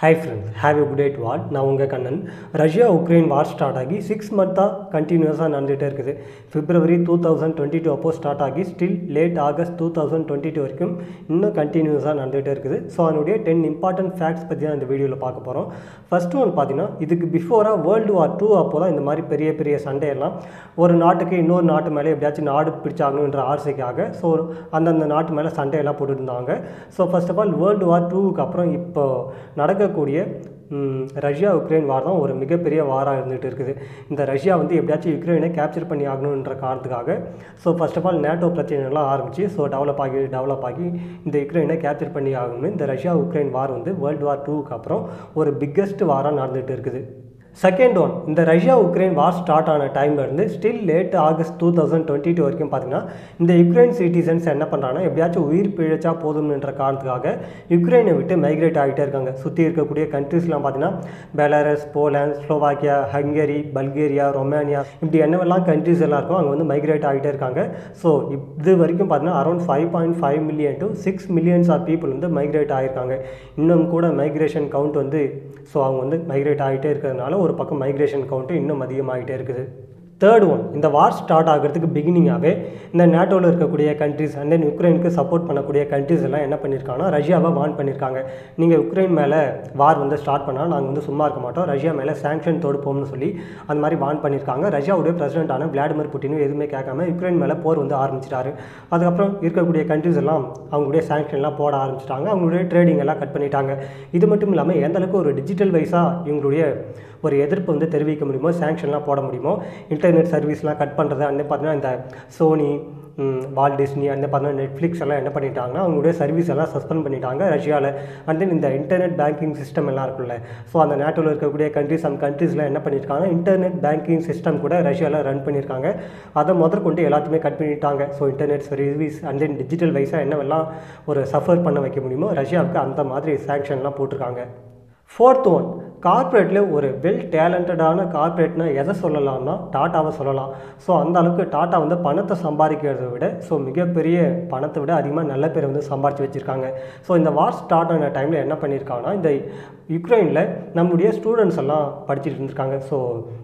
hi friends have a good day war நான் உங்கள் Kannan Russia Ukraine war start ஆகி six மந்த்தாக கண்டினியூஸாக நடந்துகிட்டே இருக்குது February two thousand twenty two அப்போ ஸ்டார்ட் ஆகி still late August two thousand twenty two வரைக்கும் இன்னும் கண்டினியூஸாக நடந்துகிட்டே இருக்குது ஸோ அதனுடைய டென் இம்பார்ட்டன்ட் ஃபேக்ட்ஸ் பற்றி தான் இந்த வீடியோவில் பார்க்க போகிறோம் ஃபர்ஸ்ட் ஒன் பார்த்தீங்கன்னா இதுக்கு பிஃபோராக வேர்ல்டு வார் டூ அப்போ தான் இந்த மாதிரி பெரிய பெரிய சண்டையெல்லாம் ஒரு நாட்டுக்கு இன்னொரு நாட்டு மேலே எப்படியாச்சும் நாடு பிடிச்சாகணுன்ற ஆசைக்காக ஸோ அந்தந்த நாட்டு மேலே சண்டையெல்லாம் போட்டுட்டு இருந்தாங்க so first of all world war டூவுக்கு அப்புறம் இப்போ நடக்கக்கூடிய ம், ரஷ்யா உக்ரைன் வார் தான் ஒரு மிகப்பெரிய வாராக இருந்துகிட்டு இருக்குது இந்த ரஷ்யா வந்து எப்படியாச்சும் யுக்ரைனை கேப்சர் பண்ணி ஆகணுன்ற காரணத்துக்காக so first of all NATO பிரச்சனைலாம் ஆரம்பிச்சு ஸோ டெவலப் ஆகி டெவலப் ஆகி இந்த யுக்ரைனை கேப்சர் பண்ணி ஆகணும்னு இந்த ரஷ்யா உக்ரைன் வார் வந்து வேர்ல்டு வார் டூவுக்கு அப்புறம் ஒரு பிக்கஸ்ட் வாராக நடந்துகிட்டு இருக்குது செகண்ட் ஒன் இந்த ரஷ்யா உக்ரைன் வார் ஸ்டார்ட் ஆன டைம்ல இருந்து still late August two thousand twenty two வரைக்கும் பார்த்தீங்கன்னா இந்த யுக்ரைன் சிட்டிசன்ஸ் என்ன பண்ணுறாங்கன்னா எப்படியாச்சும் உயிர் பிழைச்சா போதும்ன்ற காரணத்துக்காக யுக்ரைனை விட்டு மைக்ரேட் ஆகிட்டே இருக்காங்க சுற்றி இருக்கக்கூடிய கண்ட்ரீஸ்லாம் பார்த்தீங்கன்னா Belarus Poland Slovakia Hungary Bulgaria Romania இப்படி என்னவெல்லாம் கண்ட்ரீஸ் எல்லாம் இருக்கோ அங்கே வந்து மைக்ரேட் ஆகிட்டே இருக்காங்க ஸோ இது வரைக்கும் பார்த்தீங்கன்னா around five point five million to six millions of people வந்து மைக்ரேட் ஆகியிருக்காங்க இன்னும் கூட மைக்ரேஷன் கவுண்ட் வந்து ஸோ அவங்க வந்து மைக்ரேட் ஆகிட்டே இருக்கிறதுனால ஒரு பக்கம் மைக்ரேஷன் கவுண்ட்டு இன்னும் அதிகமாகிட்டே இருக்குது தேர்ட் ஒன் இந்த வார் ஸ்டார்ட் ஆகிறதுக்கு பிகினிங்காகவே இந்த நேட்டோவில் இருக்கக்கூடிய கண்ட்ரிஸ் அண்ட் தென் யுக்ரைனுக்கு சப்போர்ட் பண்ணக்கூடிய கண்ட்ரிஸ் எல்லாம் என்ன பண்ணியிருக்காங்கன்னா ரஷ்யாவை வார்ன் பண்ணியிருக்காங்க நீங்கள் யுக்ரைன் மேலே வார் வந்து ஸ்டார்ட் பண்ணால் நாங்கள் வந்து சும்மா இருக்க மாட்டோம் ரஷ்யா மேலே சாங்ஷன் தொடுப்போம்னு சொல்லி அந்த மாதிரி வார்ன் பண்ணியிருக்காங்க ரஷ்யாவுடைய பிரசிடென்ட்டான விளாடிமிர் புட்டினும் எதுவுமே கேட்காம யுக்ரைன் மேலே போர் வந்து ஆரம்பிச்சிட்டாரு அதுக்கப்புறம் இருக்கக்கூடிய கண்ட்ரிஸ் எல்லாம் அவங்களுடைய சாங்ஷன்லாம் போட ஆரம்பிச்சிட்டாங்க அவங்களுடைய ட்ரேடிங் எல்லாம் கட் பண்ணிட்டாங்க இது மட்டும் இல்லாமல் எந்த அளவுக்கு ஒரு டிஜிட்டல் வைஸாக இவங்களுடைய ஒரு எதிர்ப்பு வந்து தெரிவிக்க முடியுமோ சாங்ஷன்லாம் போட முடியுமோ இன்டர்நெட் சர்வீஸ்லாம் கட் பண்ணுறது அந்த பார்த்தீங்கன்னா இந்த சோனி வால் டிஸ்னி அந்த பார்த்தீங்கன்னா நெட்ஃப்ளிக்ஸ் எல்லாம் என்ன பண்ணிட்டாங்கன்னா அவங்களுடைய சர்வீஸ் எல்லாம் சஸ்பெண்ட் பண்ணிட்டாங்க ரஷ்யாவில் அண்ட் தென் இந்த இன்டர்நெட் பேங்கிங் சிஸ்டம் எல்லாம் இருக்குல்ல ஸோ அந்த நேட்டோவில் இருக்கக்கூடிய கண்ட்ரிஸ் அந்த கண்ட்ரீஸில் என்ன பண்ணியிருக்காங்க இன்டர்நெட் பேங்கிங் சிஸ்டம் கூட ரஷ்யாவில் ரன் பண்ணியிருக்காங்க அதை முதற்கொண்டு எல்லாத்தையுமே கட் பண்ணிட்டாங்க so internet service and then digital வைஸாக என்னவெல்லாம் ஒரு சஃபர் பண்ண வைக்க முடியுமோ ரஷ்யாவுக்கு அந்த மாதிரி சாங்ஷன்லாம் போட்டிருக்காங்க ஃபோர்த் ஒன் கார்ப்பரேட்டில் ஒரு வெல் டேலண்டடான கார்ப்பரேட்னா எதை சொல்லலாம்னா டாட்டாவை சொல்லலாம் ஸோ அந்த அளவுக்கு டாட்டா வந்து பணத்தை சம்பாதிக்கிறத விட ஸோ மிகப்பெரிய பணத்தை விட அதிகமாக நல்ல பேர் வந்து சம்பாரிச்சு வச்சுருக்காங்க ஸோ இந்த வார் ஸ்டார்ட் ஆன டைமில் என்ன பண்ணியிருக்காங்கன்னா இந்த யுக்ரைனில் நம்முடைய ஸ்டூடெண்ட்ஸ் எல்லாம் படிச்சுட்டு இருந்திருக்காங்க ஸோ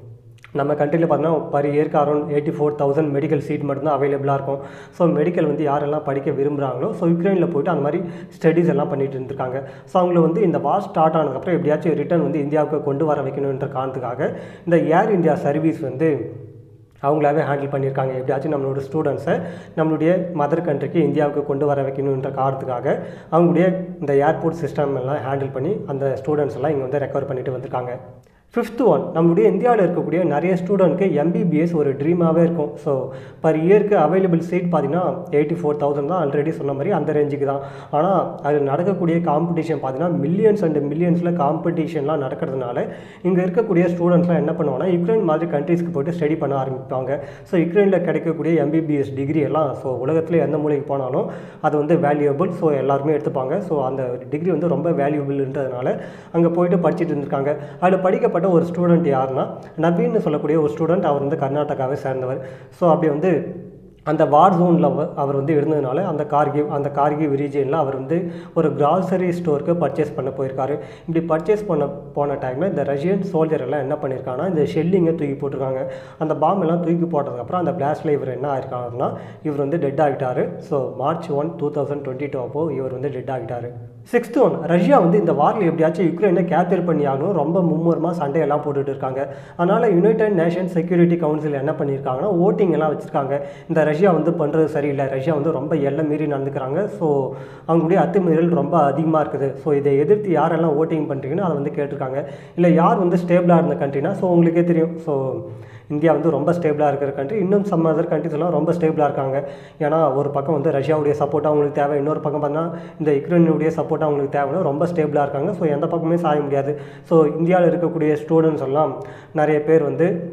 நம்ம கண்ட்ரியில் பார்த்தீங்கன்னா பர் இயர்க்கு around eighty four thousand medical seat மட்டும்தான் அவைலபிளாக இருக்கும் ஸோ மெடிக்கல் வந்து யாரெல்லாம் படிக்க விரும்புகிறாங்களோ ஸோ யுக்ரைனில் போயிட்டு அந்த மாதிரி ஸ்டடீஸ் எல்லாம் பண்ணிட்டு இருந்திருக்காங்க ஸோ அவங்கள வந்து இந்த வார் ஸ்டார்ட் ஆனதுக்கப்புறம் எப்படியாச்சும் ரிட்டர்ன் வந்து இந்தியாவுக்கு கொண்டு வர வைக்கணுன்ற காரணத்துக்காக இந்த ஏர் இந்தியா சர்வீஸ் வந்து அவங்களாவே ஹேண்டில் பண்ணியிருக்காங்க எப்படியாச்சும் நம்மளோட ஸ்டூடெண்ட்ஸை நம்மளுடைய மதர் கண்ட்ரிக்கு இந்தியாவுக்கு கொண்டு வர வைக்கணுன்ற காரணத்துக்காக அவங்களுடைய இந்த ஏர்போர்ட் சிஸ்டம் எல்லாம் ஹேண்டில் பண்ணி அந்த ஸ்டூடெண்ட்ஸ் எல்லாம் இங்கே வந்து ரெக்கவர் பண்ணிட்டு வந்திருக்காங்க ஃபிஃப்த் ஒன் நம்மளுடைய இந்தியாவில் இருக்கக்கூடிய நிறைய ஸ்டூடெண்ட்க்கு எம்பிபிஎஸ் ஒரு ட்ரீமாகவே இருக்கும் ஸோ பர் இயர்க்கு அவைலபிள் சீட் பார்த்தீங்கன்னா எயிட்டி ஃபோர் தௌசண்ட் தான் ஆல்ரெடி சொன்ன மாதிரி அந்த ரேஞ்சுக்கு தான் ஆனால் அது நடக்கக்கூடிய காம்படிஷன் பார்த்தீங்கன்னா மில்லியன்ஸ் அண்ட் மில்லியன்ஸில் காம்படிஷன்லாம் நடக்கிறதுனால இங்கே இருக்கக்கூடிய ஸ்டூடெண்ட்ஸ்லாம் என்ன பண்ணுவாங்கன்னா யுக்ரைன் மாதிரி கண்ட்ரீஸ்க்கு போயிட்டு ஸ்டடி பண்ண ஆரம்பிப்பாங்க ஸோ யுக்ரைனில் கிடைக்கக்கூடிய எம்பிபிஎஸ் டிகிரி எல்லாம் ஸோ உலகத்தில் எந்த மூலைக்கு போனாலும் அது வந்து வேல்யூபிள் ஸோ எல்லாருமே எடுத்துப்பாங்க ஸோ அந்த டிகிரி வந்து ரொம்ப வேல்யூபிள்ன்றதுனால அங்கே போயிட்டு படிச்சுட்டு இருந்திருக்காங்க அதில் படிக்கப்பட்ட ஒரு ஸ்டூடெண்ட் யாருன்னா நவீன்னு சொல்லக்கூடிய ஒரு ஸ்டூடெண்ட் அவர் வந்து கர்நாடகாவை சேர்ந்தவர் ஸோ அப்படி வந்து அந்த வார் ஜோனில் அவர் வந்து இருந்ததுனால அந்த கார்கிவ் அந்த கார்கிவ் ரீஜியனில் அவர் வந்து ஒரு கிராசரி ஸ்டோருக்கு பர்ச்சேஸ் பண்ண போயிருக்காரு இப்படி பர்ச்சேஸ் பண்ண போன டைமில் இந்த ரஷ்யன் சோல்ஜர் எல்லாம் என்ன பண்ணியிருக்காங்கன்னா இந்த ஷெல்லிங்கை தூக்கி போட்டிருக்காங்க அந்த பாம் எல்லாம் தூக்கி போட்டதுக்கப்புறம் அந்த பிளாஸ்டில் இவர் என்ன ஆயிருக்காருன்னா இவர் வந்து டெட் ஆகிட்டார் so March one two thousand twenty two அப்போ இவர் வந்து டெட் ஆகிட்டார் சிக்ஸ்த் ஒன் ரஷ்யா வந்து இந்த வாரில் எப்படியாச்சும் யுக்ரைனை கேப்சர் பண்ணி ஆகணும் ரொம்ப மும்முரமாக சண்டையெல்லாம் போட்டுட்டு இருக்காங்க அதனால் யுனைடெட் நேஷன் செக்யூரிட்டி கவுன்சில் என்ன பண்ணியிருக்காங்கன்னா ஓட்டிங் எல்லாம் வச்சுருக்காங்க இந்த ரஷ்யா வந்து பண்ணுறது சரியில்லை ரஷ்யா வந்து ரொம்ப எல்லை மீறி நடந்துக்கிறாங்க ஸோ அவங்களுடைய அத்துமீறல் ரொம்ப அதிகமாக இருக்குது ஸோ இதை எதிர்த்து யாரெல்லாம் ஓட்டிங் பண்ணுறீங்கன்னு அதை வந்து கேட்டிருக்காங்க இல்லை யார் வந்து ஸ்டேபிளாக இருந்த கண்ட்ரினா ஸோ உங்களுக்கே தெரியும் ஸோ இந்தியா வந்து ரொம்ப ஸ்டேபிளாக இருக்கிற கண்ட்ரி இன்னும் சம் அதர் கண்ட்ரிஸ் எல்லாம் ரொம்ப ஸ்டேபிளாக இருக்காங்க ஏன்னா ஒரு பக்கம் வந்து ரஷ்யாவுடைய சப்போர்ட் அவங்களுக்கு தேவை இன்னொரு பக்கம் பார்த்தீங்கன்னா இந்த யுக்ரைனுடைய சப்போர்ட் அவங்களுக்கு தேவைன்னா ரொம்ப ஸ்டேபிளாக இருக்காங்க ஸோ எந்த பக்கமே சாய முடியாது ஸோ இந்தியாவில் இருக்கக்கூடிய ஸ்டூடெண்ட்ஸ் எல்லாம் நிறைய பேர் வந்து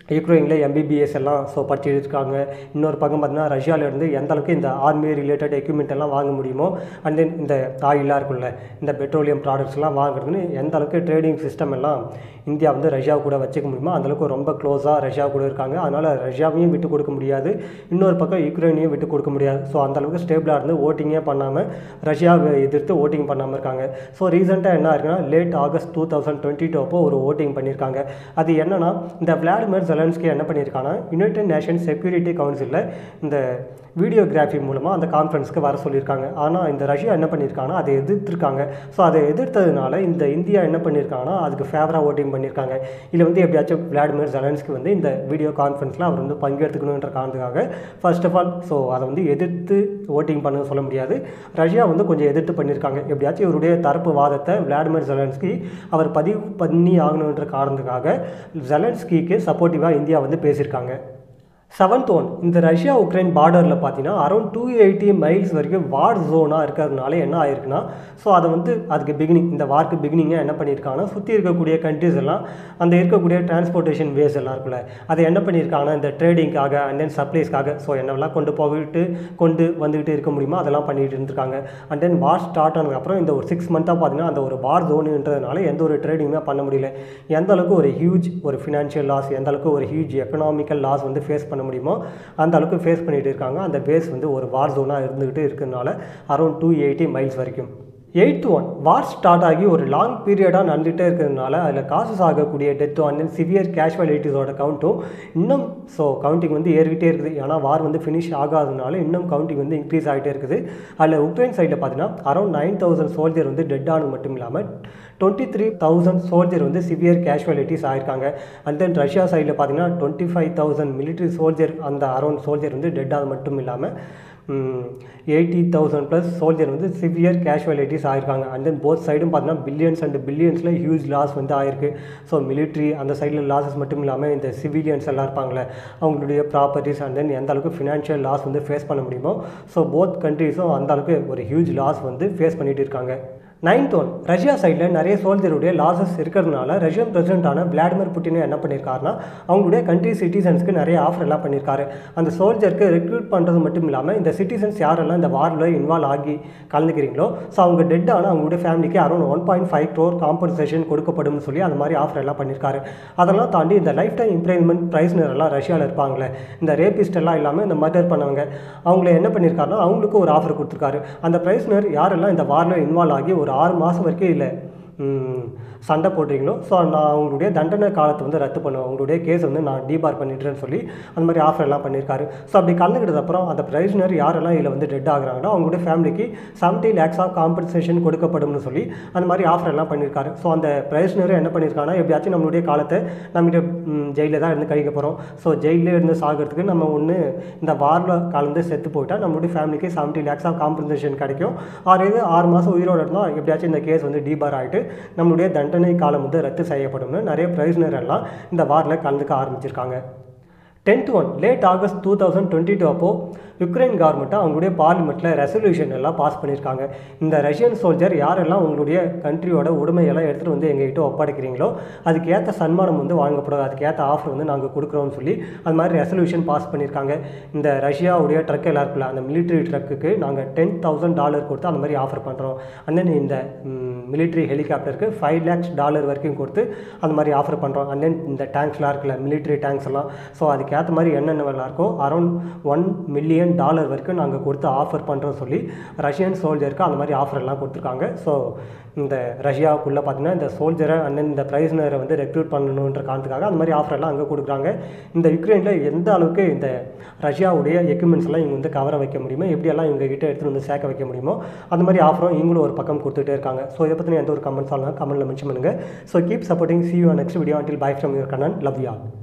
யுக்ரைனில் எம்பிபிஎஸ் எல்லாம் ஸோ படிச்சுட்டு இருக்காங்க இன்னொரு பக்கம் பார்த்தீங்கன்னா ரஷ்யாவிலேருந்து எந்த அளவுக்கு இந்த ஆர்மி ரிலேட்டட் எக்யூப்மெண்ட் எல்லாம் வாங்க முடியுமோ அண்ட் தென் இந்த ஆயிலாக இருக்குல்ல இந்த பெட்ரோலியம் ப்ராடக்ட்ஸ்லாம் வாங்குறதுன்னு எந்த அளவுக்கு ட்ரேடிங் சிஸ்டம் எல்லாம் இந்தியா வந்து ரஷ்யா கூட வச்சுக்க முடியுமோ அந்தளவுக்கு ரொம்ப க்ளோஸாக ரஷ்யா கூட இருக்காங்க அதனால் ரஷ்யாவையும் விட்டு கொடுக்க முடியாது இன்னொரு பக்கம் யுக்ரைனையும் விட்டு கொடுக்க முடியாது ஸோ அந்தளவுக்கு ஸ்டேபிளாக இருந்து ஓட்டிங்கே பண்ணாமல் ரஷ்யாவை எதிர்த்து ஓட்டிங் பண்ணாமல் இருக்காங்க ஸோ ரீசெண்டாக என்ன இருக்குன்னா late August two thousand twenty two அப்போ ஒரு ஓட்டிங் பண்ணியிருக்காங்க அது என்னன்னா இந்த விளாடிமிர் ஜெலன்ஸ்கி என்ன பண்ணியிருக்காங்கன்னா யுனைடெட் நேஷன்ஸ் செக்யூரிட்டி கவுன்சிலில் இந்த வீடியோகிராஃபி மூலமாக அந்த கான்ஃபரன்ஸ்க்கு வர சொல்லியிருக்காங்க ஆனால் இந்த ரஷ்யா என்ன பண்ணியிருக்காங்கன்னா அதை எதிர்த்திருக்காங்க ஸோ அதை எதிர்த்ததுனால இந்த இந்தியா என்ன பண்ணியிருக்காங்கன்னா அதுக்கு ஃபேவராக ஓட்டிங் பண்ணியிருக்காங்க இதில் வந்து எப்படியாச்சும் விளாடிமிர் ஜெலன்ஸ்கி வந்து இந்த வீடியோ கான்ஃபரன்ஸில் அவர் வந்து பங்கெடுத்துக்கணுன்ற காரணத்துக்காக ஃபர்ஸ்ட் ஆஃப் ஆல் ஸோ அதை வந்து எதிர்த்து ஓட்டிங் பண்ண சொல்ல முடியாது ரஷ்யா வந்து கொஞ்சம் எதிர்த்து பண்ணியிருக்காங்க எப்படியாச்சும் இவருடைய தரப்பு வாதத்தை விளாடிமிர் ஜெலன்ஸ்கி அவர் பதிவு பண்ணி ஆகணுன்ற காரணத்துக்காக ஜெலன்ஸ்கிக்கு சப்போர்ட்டிவாக இந்தியா வந்து பேசியிருக்காங்க செவன்த் ஒன் இந்த ரஷ்யா உக்ரைன் பார்டரில் பார்த்தீங்கன்னா அரௌண்ட் டூ எயிட்டி மைல்ஸ் வரைக்கும் வார் ஜோனாக இருக்கிறதுனால என்ன ஆயிருக்குன்னா ஸோ அதை வந்து அதுக்கு பிகினிங் இந்த வார்க்கு பிகினிங்காக என்ன பண்ணியிருக்காங்கன்னா சுற்றி இருக்கக்கூடிய கண்ட்ரிஸ் எல்லாம் அந்த இருக்கக்கூடிய டிரான்ஸ்போர்ட்டேஷன் வேஸ் எல்லாம் இருக்குல்ல அதை என்ன பண்ணியிருக்காங்கன்னா இந்த ட்ரேடிங்காக அண்ட் தென் சப்ளைஸ்க்காக ஸோ என்னெல்லாம் கொண்டு போயிட்டு கொண்டு வந்துக்கிட்டு இருக்க முடியுமோ அதெல்லாம் பண்ணிட்டு இருந்திருக்காங்க அண்ட் தென் வார் ஸ்டார்ட் ஆனதுக்கப்புறம் இந்த ஒரு சிக்ஸ் மந்த்தாக பார்த்தீங்கன்னா அந்த ஒரு வார் ஜோனுன்றதுனால எந்த ஒரு ட்ரேடிங்குமே பண்ண முடியல எந்த அளவுக்கு ஒரு ஹியூஜ் ஒரு ஃபினான்ஷியல் லாஸ் எந்த அளவுக்கு ஒரு ஹியூஜ் எக்கனாமிக்கல் லாஸ் வந்து ஃபேஸ் பண்ண முடியுமோ அந்த அளவுக்கு ஃபேஸ் பண்ணிட்டு இருக்காங்க அந்த பேஸ் வந்து ஒரு வார் ஜோனாக இருந்துகிட்டு இருக்கிறதுனால அரௌண்ட் டூ எயிட்டி மைல்ஸ் வரைக்கும் எயித் ஒன் வார் ஸ்டார்ட் ஆகி ஒரு லாங் பீரியடாக நடந்துகிட்டே இருக்கிறதுனால அதில் காசஸ் ஆகக்கூடிய டெத்தும் அண்ட் தென் சிவியர் கேஷுவாலிட்டிஸோட கவுண்ட்டும் இன்னும் ஸோ கவுண்டிங் வந்து ஏறிக்கிட்டே இருக்குது ஏன்னா வார் வந்து ஃபினிஷ் ஆகாததுனால இன்னும் கவுண்டிங் வந்து இன்க்ரீஸ் ஆகிட்டே இருக்குது அதில் உக்ரைன் சைடில் பார்த்தீங்கன்னா அரௌண்ட் நைன் தௌசண்ட் சோல்ஜர் வந்து டெட் ஆனது மட்டும் இல்லாமல் டுவெண்ட்டி த்ரீ தௌசண்ட் சோல்ஜர் வந்து சிவியர் கேஷுவாலிட்டிஸ் ஆயிருக்காங்க அண்ட் தென் ரஷ்யா சைடில் பார்த்தீங்கன்னா twenty five thousand military soldier அந்த அரௌண்ட் சோல்ஜர் வந்து டெட் ஆனது மட்டும் இல்லாமல் எயிட்டி தௌசண்ட் ப்ளஸ் சோல்ஜர் வந்து சிவியர் கேஷுவாலிட்டிஸ் ஆயிருக்காங்க அண்ட் தென் போத் சைடும் பார்த்தீங்கன்னா பில்லியன்ஸ் அண்ட் பில்லியன்ஸில் ஹியூஜ் லாஸ் வந்து ஆயிருக்கு ஸோ மிலிட்ரி அந்த சைடில் லாஸஸ் மட்டும் இல்லாமல் இந்த சிவிலியன்ஸ் எல்லாம் இருப்பாங்களே அவங்களுடைய ப்ராப்பர்ட்டிஸ் அண்ட் தென் எந்த அளவுக்கு ஃபினான்ஷியல் லாஸ் வந்து ஃபேஸ் பண்ண முடியுமோ ஸோ போத் கண்ட்ரீஸும் அந்த அளவுக்கு ஒரு ஹியூஜ் லாஸ் வந்து ஃபேஸ் பண்ணிட்டு இருக்காங்க நைன்த் ஒன் ரஷ்யா சைடில் நிறைய சோல்ஜருடைய லாசஸ் இருக்கிறதுனால ரஷ்யன் பிரசிடென்ட்டான விளாடிமிர் புட்டினை என்ன பண்ணியிருக்காருன்னா அவங்களுடைய கண்ட்ரி சிட்டிசன்ஸ்க்கு நிறைய ஆஃபர் எல்லாம் பண்ணியிருக்காரு அந்த சோல்ஜருக்கு ரெக்ரூட் பண்ணுறது மட்டும் இல்லாமல் இந்த சிட்டிசன்ஸ் யாரெல்லாம் இந்த வாரில் இன்வால்வ் ஆகி கலந்துக்கிறீங்களோ ஸோ அவங்க டெட் ஆனால் அவங்களுடைய ஃபேமிலிக்கு around one point five crore compensation கொடுக்கப்படும் சொல்லி அந்த மாதிரி ஆஃபர் எல்லாம் பண்ணியிருக்காரு அதெல்லாம் தாண்டி இந்த லைஃப் டைம் இம்ப்ரைன்மெண்ட் ப்ரைஸ்னர் எல்லாம் ரஷ்யாவில் இருப்பாங்களே இந்த ரேபிஸ்ட் எல்லாம் இல்லாமல் இந்த மர்டர் பண்ணவங்க அவங்கள என்ன பண்ணியிருக்காருன்னா அவங்களுக்கு ஒரு ஆஃபர் கொடுத்துருக்காரு அந்த ப்ரைஸ்னர் யாரெல்லாம் இந்த வாரில் இன்வால்வ் ஆகி ஒரு ஆறு மாதம் வரைக்கும் இல்லை சண்டை போடுறீங்களோ ஸோ நான் அவங்களுடைய தண்டனை காலத்தை வந்து ரத்து பண்ணுவேன் அவங்களுடைய கேஸ் வந்து நான் டீபார் பண்ணிடுறேன்னு சொல்லி அந்த மாதிரி ஆஃபர் எல்லாம் பண்ணியிருக்காரு ஸோ அப்படி கலந்துக்கிட்டது அப்புறம் அந்த ப்ரைஸ்னர் யாரெல்லாம் இதில் வந்து டெட் ஆகுறாங்களோ அவங்களுடைய ஃபேமிலிக்கு செவன்ட்டி லேக்ஸ் ஆஃப் காம்பன்சேஷன் கொடுக்கப்படும்னு சொல்லி அந்த மாதிரி ஆஃபர் எல்லாம் பண்ணியிருக்காரு ஸோ அந்த ப்ரைஸ்னர் என்ன பண்ணியிருக்காங்கன்னா எப்படியாச்சும் நம்மளுடைய காலத்தை நம்மகிட்ட ஜெயிலில் தான் இருந்து கழிக்க போகிறோம் ஸோ ஜெயிலே இருந்து சாகிறதுக்கு நம்ம ஒன்று இந்த வாரில் கலந்து செத்து போயிட்டால் நம்மளுடைய ஃபேமிலிக்கு செவன்ட்டி லேக்ஸ் ஆஃப் காம்பன்சேஷன் கிடைக்கும் ஆறு இது ஆறு மாதம் உயிரோடு இருந்தால் எப்படியாச்சும் இந்த கேஸ் வந்து டீபார் ஆகிட்டு நம்மளுடைய தண்டனை காலம் வந்து ரத்து செய்யப்படும்னு நிறைய பிரைஸ்னர் எல்லாம் இந்த வாரில் கலந்துக்க ஆரம்பிச்சிருக்காங்க tenth one late August two thousand twenty two அப்போது யுக்ரைன் கவர்மெண்ட்டு அவங்களுடைய பார்லிமெண்ட்டில் ரெசல்யூஷன் எல்லாம் பாஸ் பண்ணியிருக்காங்க இந்த ரஷ்யன் சோல்ஜர் யாரெல்லாம் உங்களுடைய கண்ட்ரியோட உடைமையெல்லாம் எடுத்துகிட்டு வந்து எங்ககிட்ட ஒப்படைக்கிறீங்களோ அதுக்கு ஏற்ற சன்மானம் வந்து வாங்கப்படும் அதுக்கு ஏற்ற ஆஃபர் வந்து நாங்கள் கொடுக்குறோம்னு சொல்லி அது மாதிரி ரெசல்யூஷன் பாஸ் பண்ணியிருக்காங்க இந்த ரஷ்யாவுடைய ட்ரக் எல்லாம் இருக்குல்ல அந்த மிலிட்ரி ட்ரக்குக்கு நாங்கள் டென் தௌசண்ட் டாலர் கொடுத்து அந்த மாதிரி ஆஃபர் பண்ணுறோம் அண்ட் தென் இந்த மிலிட்ரி ஹெலிகாப்டருக்கு ஃபைவ் லேக்ஸ் டாலர் வரைக்கும் கொடுத்து அந்த மாதிரி ஆஃபர் பண்ணுறோம் அண்ட் தென் இந்த டேங்க்ஸ்லாம் இருக்குல்ல மிலிட்ரி டேங்க்ஸ் எல்லாம் ஸோ அதுக்கேற்ற மாதிரி என்னென்னலாம் இருக்கோ அரௌண்ட் ஒன் மில்லியன் டாலர் வரைக்கும் நாங்கள் கொடுத்து ஆஃபர் பண்ணுறோம் சொல்லி ரஷ்யன் சோல்ஜருக்கு அந்த மாதிரி ஆஃபர் எல்லாம் கொடுத்துருக்காங்க ஸோ இந்த ரஷ்யாவுக்குள்ளே பார்த்தீங்கன்னா இந்த சோல்ஜரை அண்ட் இந்த ப்ரைஸ்னரை வந்து ரெக்ரூட் பண்ணணுன்ற காரணத்துக்காக அந்த மாதிரி ஆஃபர் எல்லாம் அங்கே கொடுக்குறாங்க இந்த யுக்ரைனில் எந்த அளவுக்கு இந்த ரஷ்யாவுடைய எக்யூப்மெண்ட்ஸ் எல்லாம் இவங்க வந்து கவர வைக்க முடியுமோ எப்படியெல்லாம் இவங்க கிட்ட எடுத்துகிட்டு வந்து சேர்க்க வைக்க முடியுமோ அந்த மாதிரி ஆஃபரும் இவங்களும் ஒரு பக்கம் கொடுத்துட்டே இருக்காங்க ஸோ இதை பற்றி எந்த ஒரு கமெண்ட்ஸ் ஆகலாம் கமெண்ட்டில் மென்ஷன் பண்ணுங்கள் so keep supporting see you next video until bye from your Kannan love you all